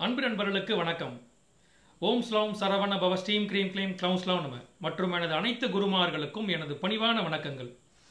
அன்பு நண்பர்களுக்கு வணக்கம் ஓம் ஸ்லோம் சரவண பவ ஸ்ரீம் க்ரீம் க்ளீம் க்ளௌம் ஸ்லோம் நம மற்றும் எனது அனைத்து குருமார்களுக்கும் எனது பணிவான வணக்கங்கள்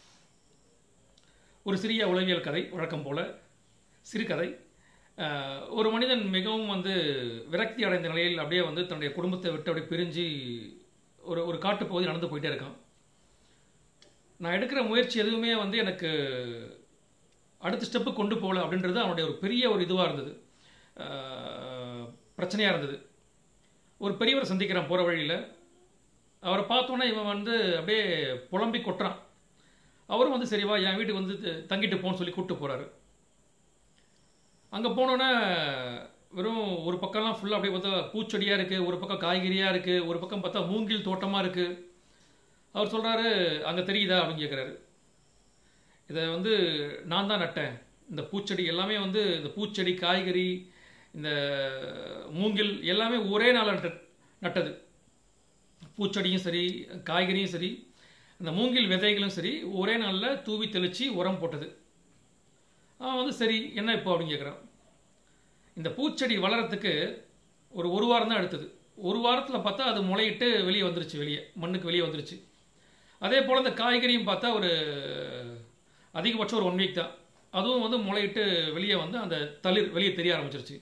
ஒரு சிறிய உளவியல் கதை வழக்கம் போல சிறுகதை அஹ், ஒரு மனிதன் மிகவும் வந்து விரக்தி அடைந்த நிலையில் அப்படியே வந்து தன்னுடைய குடும்பத்தை விட்டு அப்படியே பிரிஞ்சு ஒரு ஒரு காட்டுப்பகுதி நடந்து போயிட்டே இருக்கான் நான் எடுக்கிற முயற்சி எதுவுமே வந்து எனக்கு அடுத்த ஸ்டெப்பு கொண்டு போகல அப்படின்றது அவனுடைய ஒரு பெரிய ஒரு இதுவாக இருந்தது பிரச்சனையாக இருந்தது ஒரு பெரியவரை சந்திக்கிறான் போகிற வழியில் அவரை பார்த்தோன்னே இவன் வந்து அப்படியே புலம்பி கொட்டுறான் அவரும் வந்து சரிவா என் வீட்டுக்கு வந்து த- தங்கிட்டு போன்னு சொல்லி கூப்பிட்டு போகிறாரு அங்கே போனோன்னே வெறும் ஒரு பக்கம்லாம் ஃபுல்லாக அப்படியே பார்த்தா பூச்செடியாக இருக்குது ஒரு பக்கம் காய்கறியாக இருக்குது ஒரு பக்கம் பார்த்தா மூங்கில் தோட்டமாக இருக்குது அவர் சொல்கிறாரு அங்கே தெரியுதா அப்படின்னு கேட்குறாரு இதை வந்து நான் தான் நட்டேன் இந்த பூச்செடி எல்லாமே வந்து இந்த பூச்செடி காய்கறி இந்த மூங்கில் எல்லாமே ஒரே நாளில் நட்ட நட்டது பூச்செடியும் சரி காய்கறியும் சரி இந்த மூங்கில் விதைகளும் சரி ஒரே நாளில் தூவி தெளித்து உரம் போட்டது அவன் வந்து சரி என்ன இப்போ அப்படின்னு கேட்குறான் இந்த பூச்செடி வளரத்துக்கு ஒரு ஒரு வாரம் தான் எடுத்தது ஒரு வாரத்தில் பார்த்தா அது முளையிட்டு வெளியே வந்துருச்சு வெளியே மண்ணுக்கு வெளியே வந்துருச்சு அதே போல் இந்த காய்கறியும் பார்த்தா ஒரு அதிகபட்சம் ஒரு ஒன் வீக் தான் அதுவும் வந்து முளையிட்டு வெளியே வந்து அந்த தளிர் வெளியே தெரிய ஆரம்பிச்சிருச்சு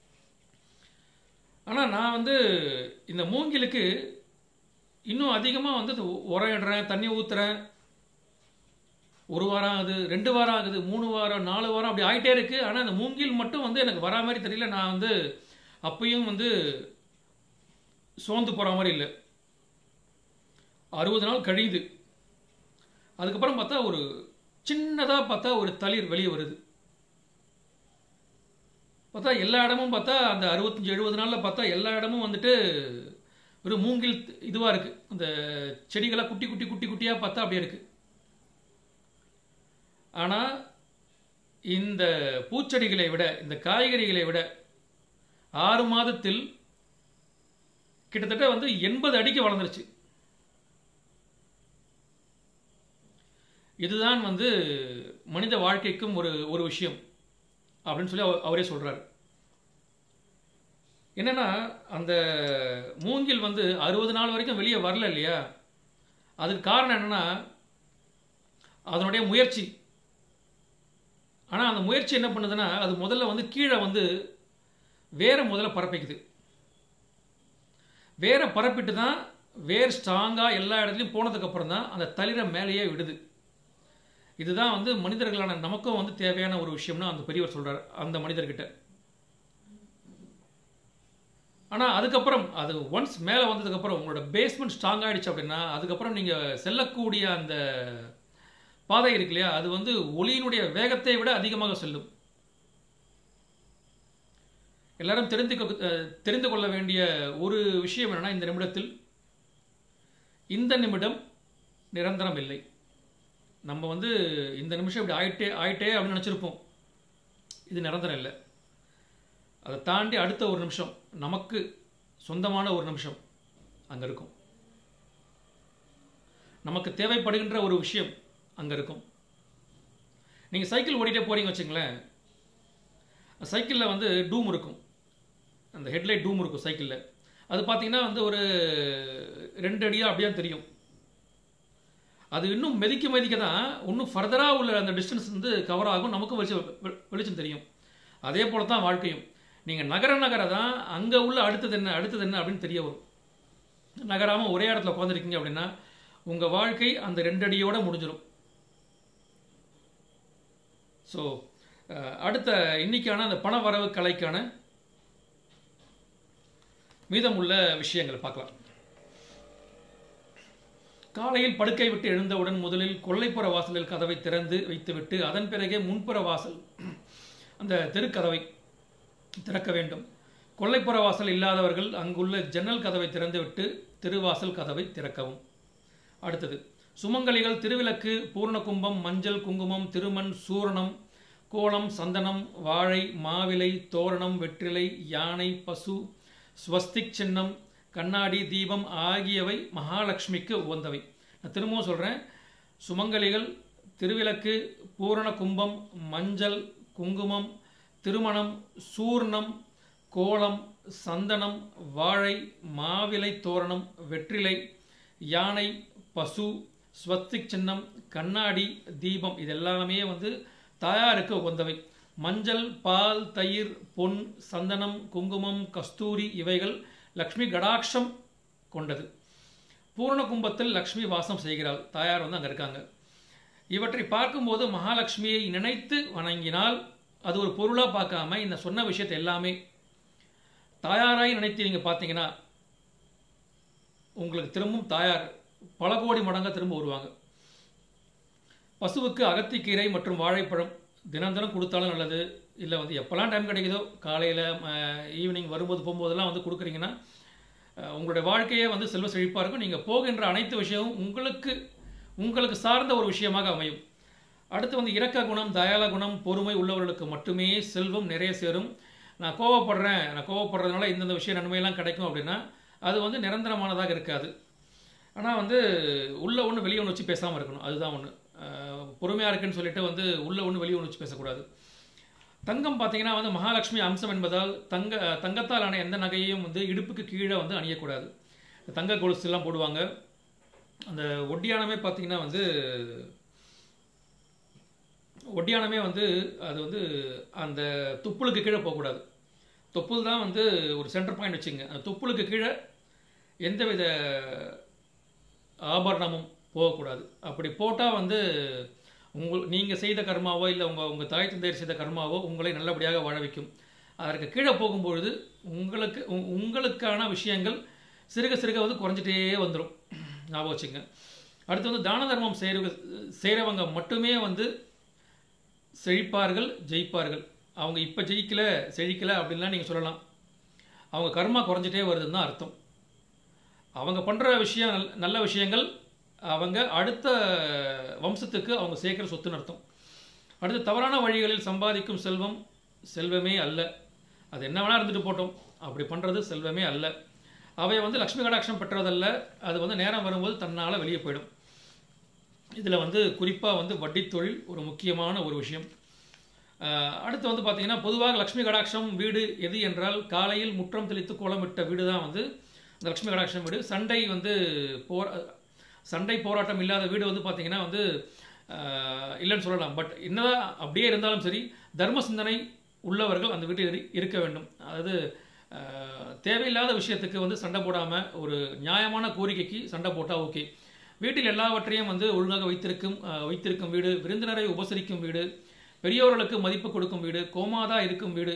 ஆனால் நான் வந்து இந்த மூங்கிலுக்கு இன்னும் அதிகமாக வந்து இது உரம் இடுறேன் தண்ணி ஊற்றுறேன் ஒரு வாரம் ஆகுது ரெண்டு வாரம் ஆகுது மூணு வாரம் நாலு வாரம் அப்படி ஆகிட்டே இருக்குது ஆனால் அந்த மூங்கில் மட்டும் வந்து எனக்கு வரா மாதிரி தெரியல நான் வந்து அப்பயும் வந்து சோர்ந்து போகிற மாதிரி இல்லை அறுபது நாள் கழியுது அதுக்கப்புறம் பார்த்தா ஒரு சின்னதாக பார்த்தா ஒரு தளிர் வெளியே வருது பார்த்தா எல்லா இடமும் பார்த்தா அந்த அறுபத்தஞ்சு எழுபது நாளில் பார்த்தா எல்லா இடமும் வந்துட்டு ஒரு மூங்கில் இதுவாக இருக்குது அந்த செடிகளாக குட்டி குட்டி குட்டி குட்டியாக பார்த்தா அப்படியே இருக்குது ஆனால் இந்த பூச்செடிகளை விட இந்த காய்கறிகளை விட ஆறு மாதத்தில் கிட்டத்தட்ட வந்து எண்பது அடிக்கு வளர்ந்துருச்சு இதுதான் வந்து மனித வாழ்க்கைக்கும் ஒரு ஒரு விஷயம் அப்படின்னு சொல்லி அவர் அவரே சொல்றாரு என்னன்னா அந்த மூங்கில் வந்து அறுபது நாள் வரைக்கும் வெளியே வரல இல்லையா அதுக்கு காரணம் என்னன்னா அதனுடைய முயற்சி ஆனால் அந்த முயற்சி என்ன பண்ணுதுன்னா அது முதல்ல வந்து கீழே வந்து வேற முதல்ல பரப்பிக்குது வேற பரப்பிட்டு தான் வேர் ஸ்ட்ராங்காக எல்லா இடத்துலையும் போனதுக்கப்புறம் தான் அந்த தளிரை மேலேயே விடுது இதுதான் வந்து மனிதர்களான நமக்கும் வந்து தேவையான ஒரு விஷயம்னு அந்த பெரியவர் சொல்றார் அந்த மனிதர்கிட்ட ஆனால் அதுக்கப்புறம் அது ஒன்ஸ் மேலே வந்ததுக்கப்புறம் உங்களோட பேஸ்மெண்ட் ஸ்ட்ராங் ஆயிடுச்சு அப்படின்னா அதுக்கப்புறம் நீங்கள் செல்லக்கூடிய அந்த பாதை இருக்கு இல்லையா அது வந்து ஒளியினுடைய வேகத்தை விட அதிகமாக செல்லும் எல்லாரும் தெரிந்து கொ- அஹ், தெரிந்து கொள்ள வேண்டிய ஒரு விஷயம் என்னன்னா இந்த நிமிடத்தில் இந்த நிமிடம் நிரந்தரம் இல்லை நம்ம வந்து இந்த நிமிஷம் இப்படி ஆயிட்டே ஆயிட்டே அப்படின்னு நினச்சிருப்போம் இது நிரந்தரம் இல்லை அதை தாண்டி அடுத்த ஒரு நிமிஷம் நமக்கு சொந்தமான ஒரு நிமிஷம் அங்கே இருக்கும் நமக்கு தேவைப்படுகின்ற ஒரு விஷயம் அங்கே இருக்கும் நீங்கள் சைக்கிள் ஓடிட்டே போறீங்க வச்சுங்களேன் சைக்கிளில் வந்து டூம் இருக்கும் அந்த ஹெட்லைட் டூம் இருக்கும் சைக்கிளில் அது பார்த்தீங்கன்னா வந்து ஒரு ரெண்டு அடியாக அப்படியே தெரியும் அது இன்னும் மெதிக்க மெதிக்க தான் இன்னும் ஃபர்தராக உள்ள அந்த டிஸ்டன்ஸ் வந்து கவர் ஆகும் நமக்கும் வெளிச்சம் வெ- வெளிச்சம் தெரியும் அதே போல தான் வாழ்க்கையும் நீங்கள் நகர நகர தான் அங்கே உள்ள அடுத்தது என்ன அடுத்தது என்ன அப்படின்னு தெரிய வரும் நகராமல் ஒரே இடத்துல உட்காந்துருக்கீங்க அப்படின்னா உங்கள் வாழ்க்கை அந்த ரெண்டு அடியோட முடிஞ்சிடும் ஸோ அடுத்த இன்னைக்கான அந்த பண வரவு கலைக்கான மீதமுள்ள விஷயங்களை பார்க்கலாம் காலையில் படுக்கை விட்டு எழுந்தவுடன் முதலில் கொல்லைப்புற வாசலில் கதவை திறந்து வைத்துவிட்டு அதன் பிறகே முன்புற வாசல் அந்த தெருக்கதவை திறக்க வேண்டும் கொல்லைப்புற வாசல் இல்லாதவர்கள் அங்குள்ள ஜன்னல் கதவை திறந்துவிட்டு திருவாசல் கதவை திறக்கவும் அடுத்தது சுமங்கலிகள் திருவிளக்கு பூர்ணகும்பம் மஞ்சள் குங்குமம் திருமண் சூரணம் கோலம் சந்தனம் வாழை மாவிலை தோரணம் வெற்றிலை யானை பசு ஸ்வஸ்திக் சின்னம் கண்ணாடி தீபம் ஆகியவை மகாலட்சுமிக்கு உகந்தவை நான் திரும்பவும் சொல்கிறேன் சுமங்கலிகள் திருவிளக்கு பூரண கும்பம் மஞ்சள் குங்குமம் திருமணம் சூர்ணம் கோலம் சந்தனம் வாழை மாவிலை தோரணம் வெற்றிலை யானை பசு ஸ்வஸ்திக் சின்னம் கண்ணாடி தீபம் இதெல்லாமே வந்து தாயாருக்கு உகந்தவை மஞ்சள் பால் தயிர் பொன் சந்தனம் குங்குமம் கஸ்தூரி இவைகள் லக்ஷ்மி கடாட்சம் கொண்டது பூர்ண கும்பத்தில் லக்ஷ்மி வாசம் செய்கிறாள் தாயார் வந்து அங்கே இருக்காங்க இவற்றை பார்க்கும்போது மகாலட்சுமியை நினைத்து வணங்கினால் அது ஒரு பொருளாக பார்க்காம இந்த சொன்ன விஷயத்தை எல்லாமே தாயாராய் நினைத்து நீங்கள் பார்த்தீங்கன்னா உங்களுக்கு திரும்பவும் தாயார் பல கோடி மடங்காக திரும்ப வருவாங்க பசுவுக்கு அகத்திக்கீரை மற்றும் வாழைப்பழம் தினம் தினம் கொடுத்தாலும் நல்லது இல்லை வந்து எப்போல்லாம் டைம் கிடைக்குதோ காலையில் ஈவினிங் வரும்போது போகும்போதெல்லாம் வந்து கொடுக்குறீங்கன்னா அஹ், உங்களுடைய வாழ்க்கையே வந்து செல்வ செழிப்பாக இருக்கும் நீங்கள் போகின்ற அனைத்து விஷயமும் உங்களுக்கு உங்களுக்கு சார்ந்த ஒரு விஷயமாக அமையும் அடுத்து வந்து இரக்க குணம் தயால குணம் பொறுமை உள்ளவர்களுக்கு மட்டுமே செல்வம் நிறைய சேரும் நான் கோவப்படுறேன் நான் கோவப்படுறதுனால இந்தந்த விஷயம் நன்மையெல்லாம் கிடைக்கும் அப்படின்னா அது வந்து நிரந்தரமானதாக இருக்காது ஆனால் வந்து உள்ள ஒன்று வெளியே ஒன்று வச்சு பேசாமல் இருக்கணும் அதுதான் ஒன்று பொறுமையாக இருக்குன்னு சொல்லிட்டு வந்து உள்ள ஒன்று வெளியே ஒன்று வச்சு பேசக்கூடாது தங்கம் பார்த்தீங்கன்னா வந்து மகாலட்சுமி அம்சம் என்பதால் தங்க தங்கத்தால் ஆன எந்த நகையையும் வந்து இடுப்புக்கு கீழே வந்து அணியக்கூடாது தங்க கொலுசு எல்லாம் போடுவாங்க அந்த ஒட்டியானமே பார்த்தீங்கன்னா வந்து ஒட்டியானமே வந்து அது வந்து அந்த துப்புளுக்கு கீழே போகக்கூடாது தொப்புள் தான் வந்து ஒரு சென்டர் பாயிண்ட் வச்சுங்க அந்த தொப்புளுக்கு கீழே எந்தவித ஆபரணமும் போகக்கூடாது அப்படி போட்டால் வந்து உங்கள் நீங்கள் செய்த கர்மாவோ இல்லை உங்கள் உங்கள் தாய் தந்தையர் செய்த கர்மாவோ உங்களை நல்லபடியாக வாழ வைக்கும் அதற்கு கீழே போகும்பொழுது உங்களுக்கு உ- உங்களுக்கான விஷயங்கள் சிறுக சிறுக வந்து குறைஞ்சிட்டே வந்துடும் ஞாபகம் வச்சுங்க அடுத்து வந்து தான தர்மம் செய்கிறவங்க செய்கிறவங்க மட்டுமே வந்து செழிப்பார்கள் ஜெயிப்பார்கள் அவங்க இப்போ ஜெயிக்கல செழிக்கல அப்படின்லாம் நீங்கள் சொல்லலாம் அவங்க கர்மா குறைஞ்சிட்டே வருதுன்னு தான் அர்த்தம் அவங்க பண்ணுற விஷயம் நல்ல- நல்ல விஷயங்கள் அவங்க அடுத்த வம்சத்துக்கு அவங்க சேர்க்குற சொத்துன்னு அர்த்தம் அடுத்து தவறான வழிகளில் சம்பாதிக்கும் செல்வம் செல்வமே அல்ல அது என்ன வேணா இருந்துட்டு போட்டோம் அப்படி பண்ணுறது செல்வமே அல்ல அவை வந்து லக்ஷ்மி கடாட்சம் பெற்றதல்ல அது வந்து நேரம் வரும்போது தன்னால் வெளியே போயிடும் இதில் வந்து குறிப்பாக வந்து வட்டித் தொழில் ஒரு முக்கியமான ஒரு விஷயம் அஹ் அடுத்து வந்து பார்த்தீங்கன்னா பொதுவாக லக்ஷ்மி கடாட்சம் வீடு எது என்றால் காலையில் முற்றம் தெளித்து கோலமிட்ட வீடு தான் வந்து இந்த லக்ஷ்மி கடாட்சம் வீடு சண்டை வந்து போர் சண்டை போராட்டம் இல்லாத வீடு வந்து பார்த்தீங்கன்னா வந்து அஹ், இல்லைன்னு சொல்லலாம் பட் என்னதான் அப்படியே இருந்தாலும் சரி தர்ம சிந்தனை உள்ளவர்கள் அந்த வீட்டில் இரு- இருக்க வேண்டும் அதாவது அஹ், தேவையில்லாத விஷயத்துக்கு வந்து சண்டை போடாமல் ஒரு நியாயமான கோரிக்கைக்கு சண்டை போட்டால் ஓகே வீட்டில் எல்லாவற்றையும் வந்து ஒழுங்காக வைத்திருக்கும் அஹ், வைத்திருக்கும் வீடு விருந்தினரை உபசரிக்கும் வீடு பெரியோர்களுக்கு மதிப்பு கொடுக்கும் வீடு கோமாதா இருக்கும் வீடு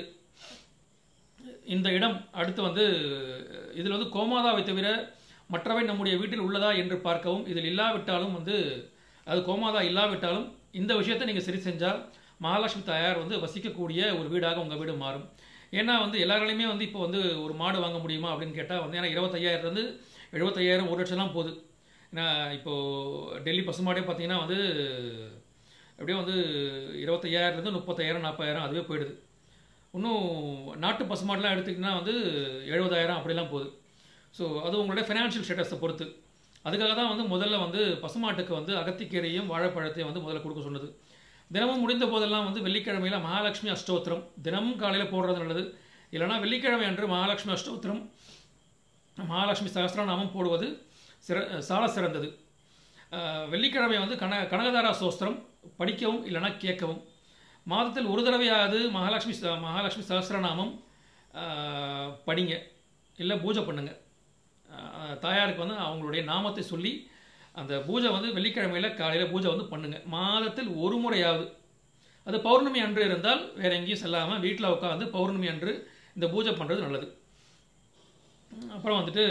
இந்த இடம் அடுத்து வந்து இதில் வந்து கோமாதாவை தவிர மற்றவை நம்முடைய வீட்டில் உள்ளதா என்று பார்க்கவும் இதில் இல்லாவிட்டாலும் வந்து அது கோமாதா இல்லாவிட்டாலும் இந்த விஷயத்தை நீங்கள் சரி செஞ்சால் மகாலட்சுமி தாயார் வந்து வசிக்கக்கூடிய ஒரு வீடாக உங்கள் வீடு மாறும் ஏன்னா வந்து எல்லாராலையுமே வந்து இப்போ வந்து ஒரு மாடு வாங்க முடியுமா அப்படின்னு கேட்டால் வந்து ஏன்னா இருபத்தையாயிரத்துலேருந்து எழுபத்தையாயிரம் ஒரு லட்சம்லாம் போகுது ஏன்னா இப்போது டெல்லி பசுமாடே பார்த்தீங்கன்னா வந்து எப்படியும் வந்து இருபத்தையாயிரத்துலேருந்து முப்பத்தாயிரம் நாற்பதாயிரம் அதுவே போயிடுது இன்னும் நாட்டு பசுமாடுலாம் எடுத்துக்கிட்டிங்கன்னா வந்து எழுபதாயிரம் அப்படிலாம் போகுது ஸோ அது உங்களுடைய ஃபைனான்ஷியல் ஸ்டேட்டஸை பொறுத்து அதுக்காக தான் வந்து முதல்ல வந்து பசுமாட்டுக்கு வந்து அகத்திக்கீரையும் வாழைப்பழத்தையும் வந்து முதல்ல கொடுக்க சொன்னது தினமும் முடிந்த போதெல்லாம் வந்து வெள்ளிக்கிழமையில மகாலட்சுமி அஷ்டோத்திரம் தினமும் காலையில் போடுறது நல்லது இல்லைனா வெள்ளிக்கிழமை அன்று மகாலட்சுமி அஷ்டோத்திரம் மகாலட்சுமி சகஸ்ரநாமம் போடுவது சிற சால சிறந்தது அஹ், வெள்ளிக்கிழமை வந்து கன கனகதாரா சோஸ்திரம் படிக்கவும் இல்லைனா கேட்கவும் மாதத்தில் ஒரு தடவையாவது மகாலட்சுமி ச- மகாலட்சுமி சகஸ்ரநாமம் அஹ், படிங்க இல்லை பூஜை பண்ணுங்க அஹ், தாயாருக்கு வந்து அவங்களுடைய நாமத்தை சொல்லி அந்த பூஜை வந்து வெள்ளிக்கிழமையில் காலையில் பூஜை வந்து பண்ணுங்க மாதத்தில் ஒரு முறையாவது அது பௌர்ணமி அன்று இருந்தால் வேற எங்கேயும் செல்லாமல் வீட்டில் உட்காந்து பௌர்ணமி அன்று இந்த பூஜை பண்ணுறது நல்லது அப்புறம் வந்துட்டு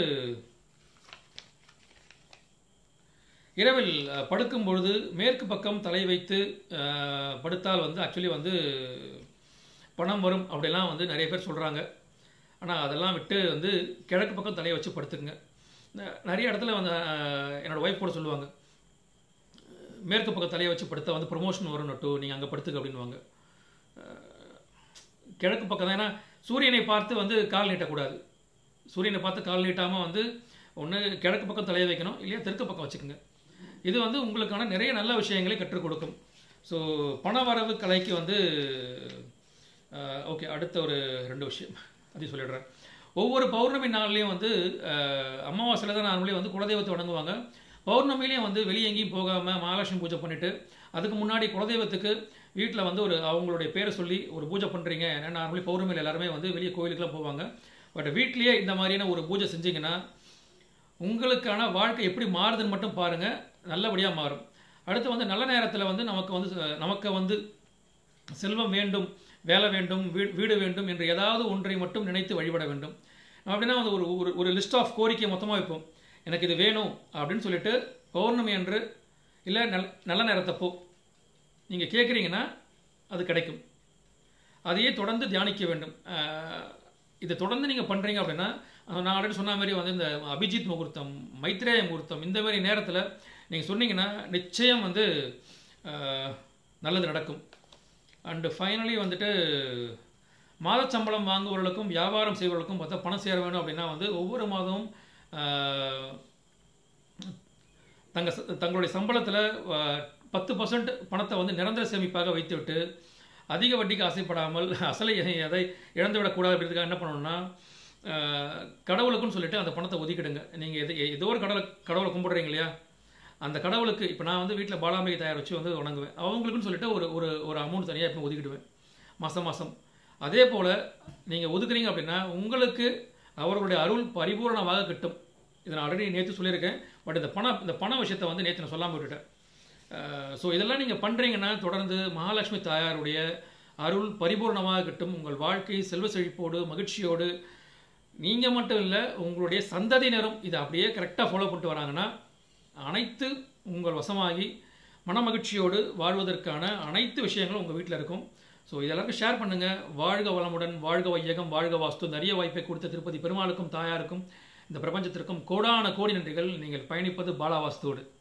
இரவில் அஹ், படுக்கும் பொழுது மேற்கு பக்கம் தலை வைத்து அஹ், படுத்தால் வந்து ஆக்சுவலி வந்து பணம் வரும் அப்படிலாம் வந்து நிறைய பேர் சொல்கிறாங்க ஆனால் அதெல்லாம் விட்டு வந்து கிழக்கு பக்கம் தலையை வச்சு படுத்துக்குங்க ந- நிறைய இடத்துல வந்து அஹ், என்னோட ஒய்ஃப் கூட சொல்லுவாங்க மேற்கு பக்கம் தலையை வச்சு படுத்தா வந்து ப்ரொமோஷன் வரும் நட்டு நீங்கள் அங்கே படுத்துக்க அப்படின்வாங்க அஹ், கிழக்கு பக்கம் தான் ஏன்னா சூரியனை பார்த்து வந்து கால் நீட்டக்கூடாது சூரியனை பார்த்து கால் நீட்டாமல் வந்து ஒன்று கிழக்கு பக்கம் தலையை வைக்கணும் இல்லையா தெற்கு பக்கம் வச்சுக்கோங்க இது வந்து உங்களுக்கான நிறைய நல்ல விஷயங்களை கற்றுக் கொடுக்கும் ஸோ பண வரவு கலைக்கு வந்து ஓகே அடுத்த ஒரு ரெண்டு விஷயம் அதையும் சொல்லிடுறேன் ஒவ்வொரு பௌர்ணமி நாள்லையும் வந்து அஹ், அமாவாசையில் தான் நார்மலி வந்து குலதெய்வத்தை வணங்குவாங்க பௌர்ணமிலையும் வந்து வெளியே எங்கேயும் போகாமல் மகாலட்சுமி பூஜை பண்ணிட்டு அதுக்கு முன்னாடி குலதெய்வத்துக்கு வீட்டில் வந்து ஒரு அவங்களுடைய பேரை சொல்லி ஒரு பூஜை பண்ணுறீங்க ஏன்னா நார்மலி பௌர்ணமியில் எல்லாருமே வந்து வெளியே கோயிலுக்குலாம் போவாங்க பட் வீட்லேயே இந்த மாதிரியான ஒரு பூஜை செஞ்சீங்கன்னா உங்களுக்கான வாழ்க்கை எப்படி மாறுதுன்னு மட்டும் பாருங்கள் நல்லபடியாக மாறும் அடுத்து வந்து நல்ல நேரத்தில் வந்து நமக்கு வந்து அஹ், நமக்கு வந்து செல்வம் வேண்டும் வேலை வேண்டும் வீ- வீடு வேண்டும் என்று ஏதாவது ஒன்றை மட்டும் நினைத்து வழிபட வேண்டும் நம்ம அப்படின்னா வந்து ஒரு ஒரு ஒரு லிஸ்ட் ஆஃப் கோரிக்கை மொத்தமாக வைப்போம் எனக்கு இது வேணும் அப்படின்னு சொல்லிட்டு பௌர்ணமி அன்று இல்லை நல் நல்ல நேரத்தப்போ நீங்கள் கேட்குறீங்கன்னா அது கிடைக்கும் அதையே தொடர்ந்து தியானிக்க வேண்டும் அஹ், இதை தொடர்ந்து நீங்கள் பண்ணுறீங்க அப்படின்னா அஹ், நான் ஆல்ரெடி சொன்ன மாதிரி வந்து இந்த அபிஜித் முகூர்த்தம் மைத்ரேய முகூர்த்தம் இந்த மாதிரி நேரத்தில் நீங்கள் சொன்னீங்கன்னா நிச்சயம் வந்து அஹ், நல்லது நடக்கும் அண்டு ஃபைனலி வந்துட்டு மாதச் சம்பளம் வாங்குபவர்களுக்கும் வியாபாரம் செய்பவர்களுக்கும் பார்த்தா பணம் சேர வேணும் அப்படின்னா வந்து ஒவ்வொரு மாதமும் ஆஹ், தங்க ச- தங்களுடைய சம்பளத்தில் பத்து பர்சன்ட் பணத்தை வந்து நிரந்தர சேமிப்பாக வைத்துவிட்டு அதிக வட்டிக்கு ஆசைப்படாமல் அசலை அதை இழந்து விடக்கூடாது அப்படின்றதுக்காக என்ன பண்ணணும்னா ஆஹ், கடவுளுக்குன்னு சொல்லிட்டு அந்த பணத்தை ஒதுக்கிடுங்க நீங்கள் எது ஏதோ ஒரு கடவுளை கடவுளை கும்பிடுறீங்க இல்லையா அந்த கடவுளுக்கு இப்போ நான் வந்து வீட்டில் பாலாம்பிகை தயார் வச்சு வந்து வணங்குவேன் அவங்களுக்குன்னு சொல்லிட்டு ஒரு ஒரு ஒரு அமௌண்ட் தனியாக இப்போ ஒதுக்கிடுவேன் மாதம் மாதம் அதே போல் நீங்கள் ஒதுக்குறீங்க அப்படின்னா உங்களுக்கு அவர்களுடைய அருள் பரிபூரணமாக கிட்டும் இதை நான் ஆல்ரெடி நேற்று சொல்லியிருக்கேன் பட் இந்த பண இந்த பண விஷயத்தை வந்து நேற்று நான் சொல்லாமல் விட்டுட்டேன் ஸோ இதெல்லாம் நீங்கள் பண்ணுறீங்கன்னா தொடர்ந்து மகாலட்சுமி தாயாருடைய அருள் பரிபூரணமாக கிட்டும் உங்கள் வாழ்க்கை செல்வ செழிப்போடு மகிழ்ச்சியோடு நீங்கள் மட்டும் இல்லை உங்களுடைய சந்ததியினரும் இதை அப்படியே கரெக்டாக ஃபாலோ பண்ணிட்டு வராங்கன்னா அனைத்து உங்கள் வசமாகி மனமகிழ்ச்சியோடு வாழ்வதற்கான அனைத்து விஷயங்களும் உங்கள் வீட்டில் இருக்கும் ஸோ இதெல்லாருக்கும் ஷேர் பண்ணுங்கள் வாழ்க வளமுடன் வாழ்க வையகம் வாழ்க வாஸ்து நிறைய வாய்ப்பை கொடுத்த திருப்பதி பெருமாளுக்கும் தாயாருக்கும் இந்த பிரபஞ்சத்திற்கும் கோடான கோடி நன்றிகள் நீங்கள் பயணிப்பது பாலா வாஸ்துவோடு